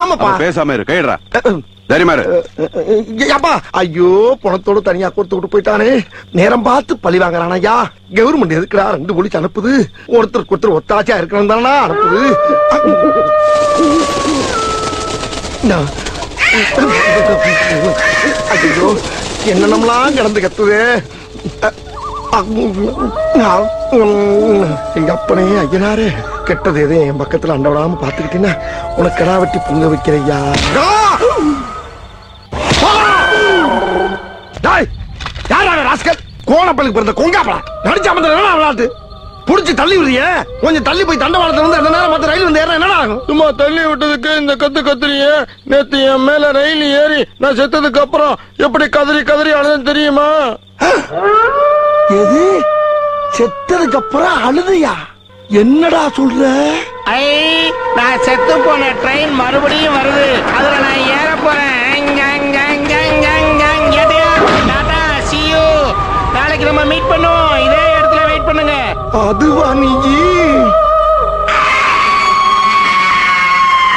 ஆமாப்பா அப்ப பேசாம இரு கைடுறா தைரியமா இரு அப்பா ஐயோ பணத்தோட தனியா கொடுத்து விட்டு போயிட்டானே நேரம் பார்த்து பழி வாங்குறான் ஐயா கவர்மெண்ட் எதுக்குடா ரெண்டு போலீஸ் அனுப்புது ஒருத்தருக்கு ஒருத்தர் ஒத்தாச்சியா இருக்கணும் தானா அனுப்புது நான்- ஐயோ என்னென்னலாம் கிடந்து கத்துது எங்க அப்பனே ஐயனாரு கெட்டது எதுவும் என் பக்கத்துல அண்ட விடாம பாத்துக்கிட்டீங்கன்னா உனக்கு கடா வெட்டி பொங்க வைக்கிறையா ராஸ்கல் கோணப்பலுக்கு பிறந்த கொங்காப்படா நடிச்ச அமர்ந்த என்ன விளையாட்டு புடிச்சு தள்ளி விடுறிய கொஞ்சம் தள்ளி போய் தண்டவாளத்துல வந்து அந்த நேரம் மத்த ரயில் வந்து ஏறினா என்னடா ஆகும் சும்மா தள்ளி விட்டதுக்கு இந்த கத்து கத்துறிய நேத்து என் மேல ரயில் ஏறி நான் செத்ததுக்கு அப்புறம் எப்படி கதறி கதறி அழுதுன்னு தெரியுமா எது செத்ததுக்கு அப்புறம் அழுதையா என்னடா சொல்ற ஐ நான் செத்து போன ட்ரெயின் மறுபடியும் வருது அதுல நான் ஏற போறேன் அங்க, அங்க, அங்க, அங்க, அங்க, அங்க. எதையா? Tata, see you. நாளைக்கு நம்ம மீட் பண்ணுவோம் இதே இடத்துல வெயிட் பண்ணுங்க அதுவா நீ